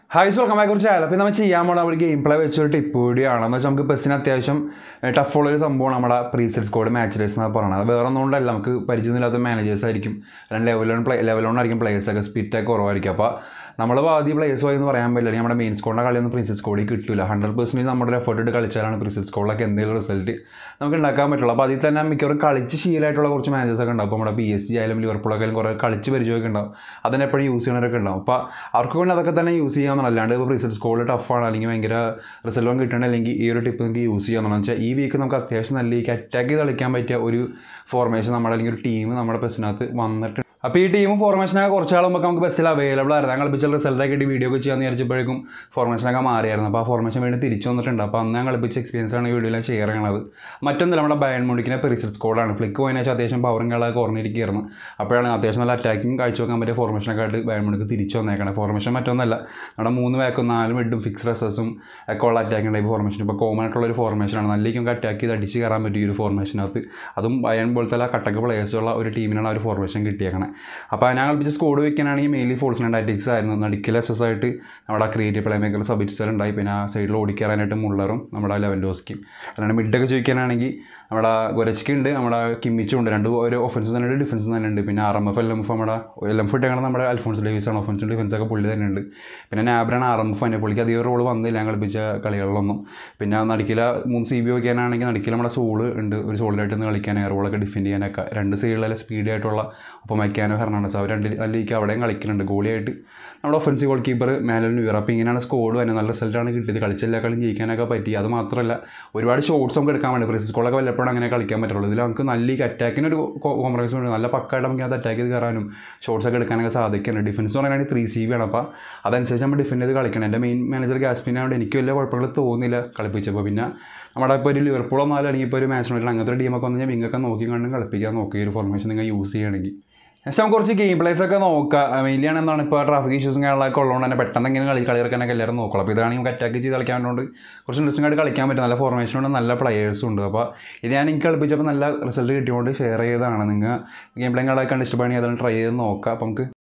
hi welcome back കുറിച്ച് ആയാലും അപ്പോൾ നമ്മൾ ചെയ്യാൻ പോണ ഒരു ഗെയിം പ്ലേ വെച്ചൊരു ടിപ്പ് കൂടിയാണ് എന്ന് വെച്ചാൽ നമുക്ക് ബസ്സിന് അത്യാവശ്യം ടഫുള്ള ഒരു സംഭവമാണ് നമ്മുടെ പ്രീസെറ്റ് സ്കോഡ് മാച്ച് റേസ് എന്ന് പറയുന്നത് അത് വേറെ ഒന്നുകൊണ്ടല്ല നമുക്ക് പരിചയമില്ലാത്ത മാനേജേഴ്സ് ആയിരിക്കും അല്ലെങ്കിൽ level one play level one ആയിരിക്കും പ്ലേയേഴ്സൊക്കെ സ്പിറ്റൊക്കെ കുറവായിരിക്കും അപ്പോൾ നമ്മൾ ആദ്യം പ്ലേയേഴ്സ് പോയി എന്ന് പറയാൻ പറ്റില്ല അല്ലെങ്കിൽ നമ്മുടെ മെയിൻ സ്കോഡിൻ്റെ കളിയൊന്നും പ്രിൻസസ് സ്കോഡിൽ കിട്ടില്ല ഹൺഡ്രഡ് പെർസെൻറ്റേജ് നമ്മുടെ എഫേർട്ട് ഇട്ട് കളിച്ചാലാണ് പ്രിൻസസ് സ്കോഡിലൊക്കെ എന്തെങ്കിലും റിസൾട്ട് നമുക്ക് ഉണ്ടാക്കാൻ പറ്റുള്ളൂ അപ്പോൾ അതിൽ തന്നെ മിക്കവാറും കളിച്ച് ശീലമായിട്ടുള്ള കുറച്ച് മാനേജേഴ്സ് ഒക്കെ ഉണ്ടാവും അപ്പോൾ നമ്മുടെ പി എസ് ജി ആയാലും ലിവർപൂളൊക്കെ ആയാലും കുറേ കളിച്ച് പരിചയമൊക്കെ ഉണ്ടാവും അതിനെ എപ്പോഴും യൂസ് ചെയ്യണവരൊക്കെ ഉണ്ടാവും അപ്പോൾ അവർക്ക് വേണ്ടി അതൊക്കെ തന്നെ യൂസ് ചെയ്യാമെന്നാണ് അല്ലാണ്ട് ഇപ്പോൾ റിസൾട്ട് സ്കോളിൽ ടഫാണ് അല്ലെങ്കിൽ ഭയങ്കര റിസൾട്ട് കിട്ടണം അല്ലെങ്കിൽ ഈ ഒരു ടിപ്പ് നിങ്ങൾക്ക് യൂസ് ചെയ്യാമെന്ന് വെച്ചാൽ ഈ വീക്ക് നമുക്ക് അത്യാവശ്യം നല്ല ഈ അറ്റാക്ക് ചെയ്ത് കളിക്കാൻ പറ്റിയ ഒരു ഫോർമേഷൻ നമ്മുടെ അല്ലെങ്കിൽ ഒരു ടീം നമ്മുടെ ബസ്സിനകത്ത് വന്നിട്ട് അപ്പോൾ ഈ ടീമും ഫോർമേഷനൊക്കെ കുറച്ച് നാളുമ്പോൾ നമുക്ക് ബസ്സിൽ അവൈലബിൾ ആയിരുന്നു ഞാൻ കളിപ്പിച്ച റിസൾട്ടൊക്കെ ഇട്ട് വീഡിയോ ഒക്കെ ചെയ്യാമെന്ന് വിചാരിച്ചപ്പോഴേക്കും ഫോർമേഷനൊക്കെ മാറിയായിരുന്നു അപ്പോൾ ആ ഫോർമേഷൻ വേണ്ടി തിരിച്ചു വന്നിട്ടുണ്ട് അപ്പോൾ അന്ന് ഞാൻ കളിപ്പിച്ച എക്സ്പീരിയൻസ് ആണ് ഈ വീഡിയോയിൽ ഷെയർ ചെയ്യണത് മറ്റൊന്നുമില്ല നമ്മുടെ ബയൺ മുടിക്കിനെ പെരിസിറ്റ് സ്കോഡാണ് ഫ്ലിക്ക് പോയതിനു ശേഷം അത്യാവശ്യം പവറും കളൊക്കെ കുറഞ്ഞിരിക്കുകയായിരുന്നു അപ്പോഴാണ് അത്യാവശ്യം നല്ല അറ്റാക്കിങ് കാഴ്ചവെക്കാൻ പറ്റിയ ഫോർമേഷനൊക്കെ ആയിട്ട് ബയൺ മുടിക്ക് തിരിച്ചു വന്നേക്കണം ഫോർമേഷൻ മറ്റൊന്നല്ല നമ്മുടെ മൂന്ന് ബാക്കും നാല് മിഡും ഫിക്സ് റെസസും ഒക്കെ ഉള്ള അറ്റാക്കിംഗ് ടൈപ്പ് ഫോർമേഷൻ ഇപ്പോൾ കോമൺ ആയിട്ടുള്ള ഒരു ഫോർമേഷനാണ് നല്ലേക്ക് നമുക്ക് അറ്റാക്ക് ചെയ്ത് അടിച്ച് കയറാൻ പറ്റും ഈ ഒരു ഫോർമേഷനകത്ത് അതും ബയൺ പോലത്തെ കട്ടക്ക് പ്ലേയേഴ്സുള്ള ഒരു ടീമിനാണ് ആ ഒരു ഫോർമേഷൻ കിട്ടിയേക്കണേ അപ്പോൾ ഞാൻ കളിപ്പിച്ച സ്കോഡ് വെക്കാനാണെങ്കിൽ മെയിൻലി ഫോൾസ് ടാറ്റിക്സ് ആയിരുന്നു നടുക്കിൽ എസ് എസ് ആയിട്ട് നമ്മുടെ ക്രിയേറ്റീവ് പ്ലേ മേക്കർ സബിറ്റ്സർ ഉണ്ടായി പിന്നെ ആ സൈഡിൽ ഓടിക്കയറാനായിട്ട് മുള്ളറും നമ്മുടെ ലെവൻഡോസ്കിയും അല്ലാണ്ട് മിഡൊക്കെ ചോദിക്കാനാണെങ്കിൽ നമ്മുടെ ഗൊരച്ചിക്ക് ഉണ്ട് നമ്മുടെ കിമ്മിച്ചും ഉണ്ട് രണ്ട് ഒരു ഒഫൻസ് തന്നെ ഉണ്ട് ഡിഫൻസ് തന്നെ ഉണ്ട് പിന്നെ R M F L M F നമ്മുടെ എൽ എം എഫ് ഇട്ടേക്കണം നമ്മുടെ അൽഫോൺസ് ഡേവിസ് ആണ് ഒഫൻസും ഡിഫൻസ് ഒക്കെ പുള്ളി തന്നെ ഉണ്ട് പിന്നെ നാബ്രാണ് ആർ എം എഫ് തന്നെ പുള്ളിക്ക് അധികം റോൾ വന്നില്ല ഞാൻ കളിപ്പിച്ച കളികളിലൊന്നും പിന്നെ നടുക്കില മൂന്ന് സി ബി വയ്ക്കാനാണെങ്കിൽ നടുക്കിൽ നമ്മുടെ സോള് ഉണ്ട് ഒരു സോളിലായിട്ട് നിന്ന് കളിക്കാൻ റോളൊക്കെ ഡിഫെൻഡ് ചെയ്യാനൊക്കെ രണ്ട് സൈഡിലെ സ്പീഡ് ആയിട്ടുള്ള ഒപ്പം വയ്ക്കാനോ ഹെർണാണ്ടസ് അവർ രണ്ട് അല്ലെങ്കിൽ അവിടെയും കളിക്കുന്നുണ്ട് ഗോളിയായിട്ട് നമ്മുടെ offensive goalkeeper Manuel Neuer അപ്പോൾ ഇങ്ങനെയാണ് സ്കോഡ് തന്നെ നല്ല റിസൾട്ടാണ് കിട്ടിയത് കളിച്ച എല്ലാ കളിയും ജയിക്കാനൊക്കെ പറ്റി അത് മാത്രമല്ല ഒരുപാട് ഷോട്ട്സ് നമുക്ക് എടുക്കാൻ വേണ്ടി പ്രിൻസസ് സ്കോളൊക്കെ വല്ലപ്പോഴും അങ്ങനെ കളിക്കാൻ പറ്റുള്ളൂ ഇതിൽ നമുക്ക് നല്ല ഈ അറ്റാക്കിന് ഒരു കോംപ്രമൈസ് ഉണ്ട് നല്ല പക്കായിട്ട് നമുക്ക് അത് അറ്റാക്ക് ചെയ്ത് കയറാനും ഷോട്ട്സ് ഒക്കെ എടുക്കാനൊക്കെ സാധിക്കുന്നുണ്ട് ഡിഫൻസ് എന്ന് പറയുകയാണെങ്കിൽ ത്രീ സി ബി ആണ് അപ്പോൾ അതനുസരിച്ച് നമ്മൾ ഡിഫെൻഡ് ചെയ്ത് കളിക്കണം എൻ്റെ മെയിൻ മാനേജർ ഗ്യാസ്പിനായതുകൊണ്ട് എനിക്ക് വലിയ കുഴപ്പങ്ങൾ തോന്നിയില്ല കളിപ്പിച്ചപ്പോൾ പിന്നെ നമ്മുടെ ഇപ്പോൾ ഒരു ലിവർപൂളോ നാലോ അല്ലെങ്കിൽ ഇപ്പോൾ ഒരു മാച്ച് യൂണൈറ്റഡ് അങ്ങനത്തെ ഒരു ടീമൊക്കെ വന്നു കഴിഞ്ഞാൽ വിങ്ങൊക്കെ നോക്കി കണ്ടും കളിപ്പിക്കാൻ നോക്കി ഈ ഒരു ഫോർമേഷൻ നിങ്ങൾ യൂസ് ചെയ്യുകയാണെങ്കിൽ നെക്സ്റ്റ് നമുക്ക് കുറച്ച് ഗെയിം പ്ലേസ് ഒക്കെ നോക്കാം മെയിൻലി ആണ് എന്താണ് ഇപ്പോൾ ട്രാഫിക് ഇഷ്യൂസും കാര്യങ്ങളൊക്കെ ഉള്ളതുകൊണ്ട് തന്നെ പെട്ടെന്ന് എങ്ങനെ കളി കളി ഇറക്കാനൊക്കെ എല്ലാവരും നോക്കണം അപ്പോൾ ഇതാണ് നമുക്ക് അറ്റാക്ക് ചെയ്ത് കളിക്കാൻ വേണ്ടി കുറച്ച് ഇൻട്രസ്റ്റിംഗ് ആയിട്ട് കളിക്കാൻ പറ്റും നല്ല ഫോർമേഷനുണ്ട് നല്ല പ്ലെയേഴ്സും ഉണ്ട് അപ്പോൾ ഇത് ഞാൻ എനിക്ക് കളിപ്പിച്ചപ്പോൾ നല്ല റിസൾട്ട് കിട്ടിയതുകൊണ്ട് ഷെയർ ചെയ്തതാണ് നിങ്ങൾ ഗെയിം പ്ലേ കളൊക്കെ കണ്ട് ഇഷ്ടപ്പെടുകയാണെങ്കിൽ അതെല്ലാം ട്രൈ ചെയ്ത് നോക്കാം അപ്പോൾ നമുക്ക്